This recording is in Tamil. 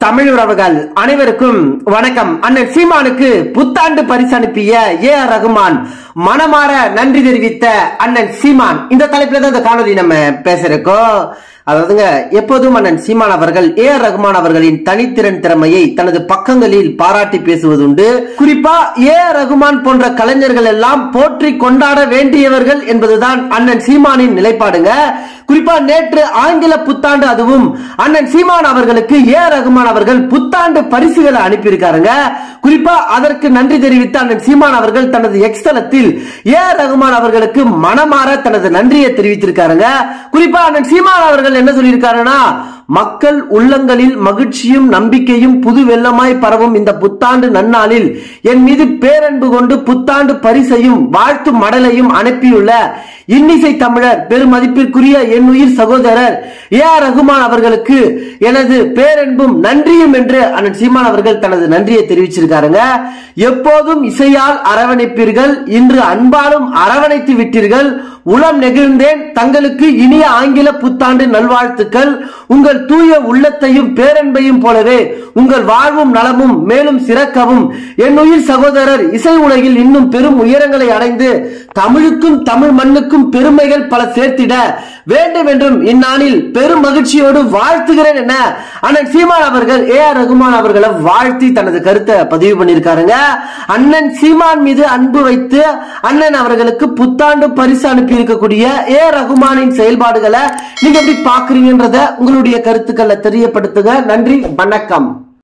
தமிழ் உறவுகள் அனைவருக்கும் வணக்கம் அண்ணன் சீமானுக்கு புத்தாண்டு பரிசு அனுப்பிய ஏ ஆர் ரகுமான் மனமாற நன்றி தெரிவித்த அண்ணன் சீமான் இந்த தலைப்புல தான் இந்த காணொலி நம்ம பேசுறோம் அதாவதுங்க எப்போதும் அண்ணன் சீமான் அவர்கள் ஏ ஆர் ரகுமான் அவர்களின் தனித்திறன் திறமையை தனது பக்கங்களில் பாராட்டி பேசுவதுண்டு குறிப்பா ஏ ஆர் ரகுமான் போன்ற கலைஞர்கள் எல்லாம் போற்றி கொண்டாட வேண்டியவர்கள் என்பதுதான் அண்ணன் சீமானின் நிலைப்பாடுங்க குறிப்பா நேற்று ஆங்கில புத்தாண்டு அதுவும் அண்ணன் சீமான் அவர்களுக்கு ஏ ஆர் ரகுமான் அவர்கள் புத்தாண்டு பரிசுகளை அனுப்பியிருக்காருங்க குறிப்பா அதற்கு நன்றி தெரிவித்த அண்ணன் சீமான் அவர்கள் தனது எக்ஸ் தளத்தில் ஏ ஆர் ரகுமான் அவர்களுக்கு மனமாற தனது நன்றியை தெரிவித்திருக்காருங்க குறிப்பா அண்ணன் சீமான் அவர்கள் என்ன சொல்லியிருக்காருன்னா மக்கள் உள்ளங்களில் மகிழ்ச்சியும் நம்பிக்கையும் புது வெள்ளமாய் பரவும் இந்த புத்தாண்டு நன்னாளில் என் மீது பேரன்பு கொண்டு புத்தாண்டு பரிசையும் வாழ்த்து மடலையும் அனுப்பியுள்ள இன்னிசை தமிழர் பெருமதிப்பிற்குரிய என் உயிர் சகோதரர் ஏ ஆர் ரகுமான் அவர்களுக்கு எனது பேரன்பும் நன்றியும் என்று அண்ணன் சீமான் அவர்கள் தனது நன்றியை தெரிவிச்சிருக்காருங்க எப்போதும் இசையால் அரவணைப்பீர்கள் இன்று அன்பாலும் அரவணைத்து விட்டீர்கள் உளம் நெகிழ்ந்தேன் தங்களுக்கு இனிய ஆங்கில புத்தாண்டு நல்வாழ்த்துக்கள் உங்கள் தூய உள்ளத்தையும் பேரன்பையும் போலவே உங்கள் வாழ்வும் நலமும் மேலும் சிறக்கவும் என் உயிர் சகோதரர் இசை உலகில் இன்னும் பெரும் உயரங்களை அடைந்து தமிழுக்கும் தமிழ் மண்ணுக்கும் பெருமைகள் பல சேர்த்திட வேண்டும் என்றும் இந்நாளில் பெரும் மகிழ்ச்சியோடு வாழ்த்துகிறேன் என அண்ணன் சீமான் அவர்கள் ஏ ஆர் ரகுமான் அவர்களை வாழ்த்தி தனது கருத்தை பதிவு பண்ணியிருக்காருங்க அண்ணன் சீமான் மீது அன்பு வைத்து அண்ணன் அவர்களுக்கு புத்தாண்டு பரிசு அனுப்பி இருக்கக்கூடிய ஏ ரகுமானின் செயல்பாடுகளை நீங்க எப்படி பாக்குறீங்கன்றத உங்களுடைய கருத்துக்களை தெரியப்படுத்துங்க நன்றி வணக்கம்